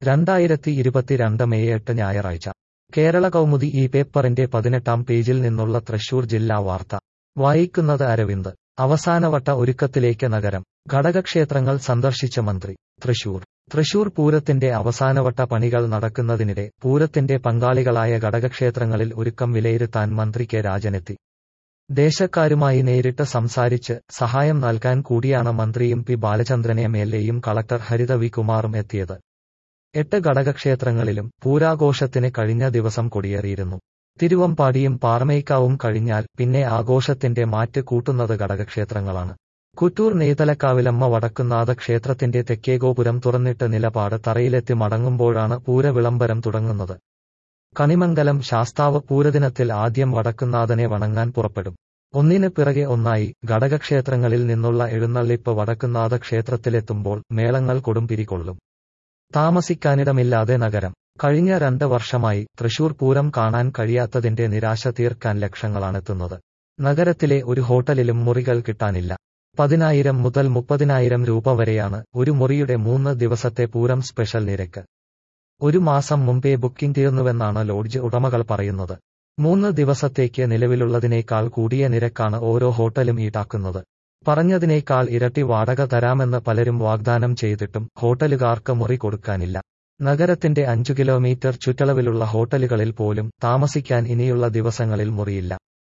രണ്ടായിരത്തി ഇരുപത്തിരണ്ട് മെയ് എട്ട് ഞായറാഴ്ച കേരള കൗമുദി ഈ പേപ്പറിന്റെ പതിനെട്ടാം പേജിൽ നിന്നുള്ള തൃശൂർ ജില്ലാ വാർത്ത വായിക്കുന്നത് അരവിന്ദ് അവസാനവട്ട ഒരുക്കത്തിലേക്ക് നഗരം ഘടകക്ഷേത്രങ്ങൾ സന്ദർശിച്ച മന്ത്രി തൃശൂർ തൃശൂർ പൂരത്തിന്റെ അവസാനവട്ട പണികൾ നടക്കുന്നതിനിടെ പൂരത്തിന്റെ പങ്കാളികളായ ഘടകക്ഷേത്രങ്ങളിൽ ഒരുക്കം വിലയിരുത്താൻ മന്ത്രി കെ രാജനെത്തി ദേശക്കാരുമായി നേരിട്ട് സംസാരിച്ച് സഹായം നൽകാൻ കൂടിയാണ് മന്ത്രിയും പി ബാലചന്ദ്രൻ എം എൽ എയും കളക്ടർ ഹരിത വി കുമാറും എത്തിയത് എട്ട് ഘടകക്ഷേത്രങ്ങളിലും പൂരാഘോഷത്തിന് കഴിഞ്ഞ ദിവസം കൊടിയേറിയിരുന്നു തിരുവമ്പാടിയും പാറമേക്കാവും കഴിഞ്ഞാൽ പിന്നെ ആഘോഷത്തിന്റെ മാറ്റ് കൂട്ടുന്നത് ഘടകക്ഷേത്രങ്ങളാണ് കുറ്റൂർ നെയ്തലക്കാവിലമ്മ വടക്കുന്നാഥ ക്ഷേത്രത്തിന്റെ തെക്കേഗോപുരം തുറന്നിട്ട് നിലപാട് തറയിലെത്തി മടങ്ങുമ്പോഴാണ് പൂരവിളംബരം തുടങ്ങുന്നത് കണിമംഗലം ശാസ്താവ് പൂരദിനത്തിൽ ആദ്യം വടക്കുന്നാഥനെ വണങ്ങാൻ പുറപ്പെടും ഒന്നിന് പിറകെ ഒന്നായി ഘടകക്ഷേത്രങ്ങളിൽ നിന്നുള്ള എഴുന്നള്ളിപ്പ് വടക്കുന്നാഥ ക്ഷേത്രത്തിലെത്തുമ്പോൾ മേളങ്ങൾ കൊടുമ്പിരികൊള്ളും താമസിക്കാനിടമില്ലാതെ നഗരം കഴിഞ്ഞ രണ്ട് വർഷമായി തൃശൂർ പൂരം കാണാൻ കഴിയാത്തതിന്റെ നിരാശ തീർക്കാൻ ലക്ഷങ്ങളാണെത്തുന്നത് നഗരത്തിലെ ഒരു ഹോട്ടലിലും മുറികൾ കിട്ടാനില്ല പതിനായിരം മുതൽ മുപ്പതിനായിരം രൂപ വരെയാണ് ഒരു മുറിയുടെ മൂന്ന് ദിവസത്തെ പൂരം സ്പെഷ്യൽ നിരക്ക് ഒരു മാസം മുമ്പേ ബുക്കിംഗ് തീർന്നുവെന്നാണ് ലോഡ്ജ് ഉടമകൾ പറയുന്നത് മൂന്ന് ദിവസത്തേക്ക് നിലവിലുള്ളതിനേക്കാൾ കൂടിയ നിരക്കാണ് ഓരോ ഹോട്ടലും ഈടാക്കുന്നത് പറഞ്ഞതിനേക്കാൾ ഇരട്ടി വാടക തരാമെന്ന് പലരും വാഗ്ദാനം ചെയ്തിട്ടും ഹോട്ടലുകാർക്ക് മുറി കൊടുക്കാനില്ല നഗരത്തിന്റെ അഞ്ചു കിലോമീറ്റർ ചുറ്റളവിലുള്ള ഹോട്ടലുകളിൽ പോലും താമസിക്കാൻ ഇനിയുള്ള ദിവസങ്ങളിൽ മുറിയില്ല